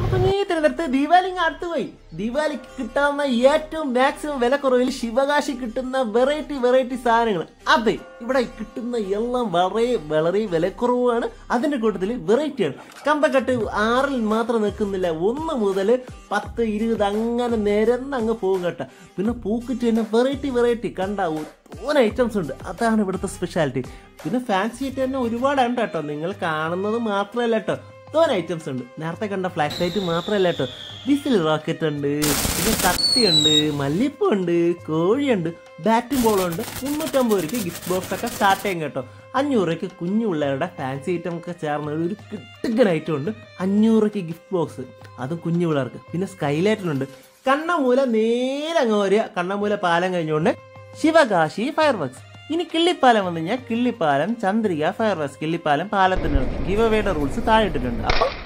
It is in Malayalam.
അപ്പൊ നീ തിരുവനന്തപുരത്ത് ദീപാവലി അടുത്ത് പോയി ദീപാവലിക്ക് കിട്ടാവുന്ന ഏറ്റവും മാക്സിമം വില കുറവിൽ ശിവകാശി കിട്ടുന്ന വെറൈറ്റി വെറൈറ്റി സാധനങ്ങൾ അതെ ഇവിടെ കിട്ടുന്ന എല്ലാം വളരെ വളരെ വിലക്കുറവാണ് അതിന്റെ കൂട്ടത്തിൽ വെറൈറ്റിയാണ് കമ്പക്കെട്ട് ആറിൽ മാത്രം നിൽക്കുന്നില്ല ഒന്ന് മുതൽ പത്ത് ഇരുപത് അങ്ങനെ നിരന്ന് അങ്ങ് പോകും കേട്ടോ പിന്നെ പൂക്കിറ്റ് തന്നെ വെറൈറ്റി വെറൈറ്റി കണ്ട തോനെ ഐറ്റംസ് ഉണ്ട് അതാണ് ഇവിടുത്തെ സ്പെഷ്യാലിറ്റി പിന്നെ ഫാൻസി ആയിട്ട് തന്നെ ഒരുപാടുണ്ട് കേട്ടോ നിങ്ങൾ കാണുന്നത് മാത്രമല്ല കേട്ടോ തോനെ ഐറ്റംസ് ഉണ്ട് നേരത്തെ കണ്ട ഫ്ലാഷ് ലൈറ്റ് മാത്രമല്ല കേട്ടോ വിസിൽ റോക്കറ്റ് ഉണ്ട് പിന്നെ കത്തിയുണ്ട് മല്ലിപ്പൂ ഉണ്ട് കോഴിയുണ്ട് ബാറ്റും ബോളും ഉണ്ട് മുന്നൂറ്റമ്പത് രൂപയ്ക്ക് ഗിഫ്റ്റ് ബോക്സ് ഒക്കെ സ്റ്റാർട്ട് ചെയ്യും കേട്ടോ അഞ്ഞൂറ് രൂപയ്ക്ക് കുഞ്ഞു പിള്ളേരുടെ ഫാൻസി ഐറ്റം ഒക്കെ ചേർന്ന ഒരു കിട്ടുകൻ ഐറ്റം ഉണ്ട് അഞ്ഞൂറ് രൂപയ്ക്ക് ഗിഫ്റ്റ് ബോക്സ് അതും കുഞ്ഞു പിള്ളേർക്ക് പിന്നെ സ്കൈലൈറ്റിനുണ്ട് കണ്ണമൂല നേരെ അങ്ങ് വരിക കണ്ണമൂല പാലം കഴിഞ്ഞുകൊണ്ട് ശിവകാശി ഫയർ വർക്സ് ഇനി കിള്ളിപ്പാലം വന്നു കഴിഞ്ഞാൽ കിള്ളിപ്പാലം ചന്ദ്രിക ഫയർ വർക്സ് കിള്ളിപ്പാലം പാലത്തിന് ഗിവ് അവയുടെ റൂൾസ് താഴെ ഇട്ടിട്ടുണ്ട് അപ്പൊ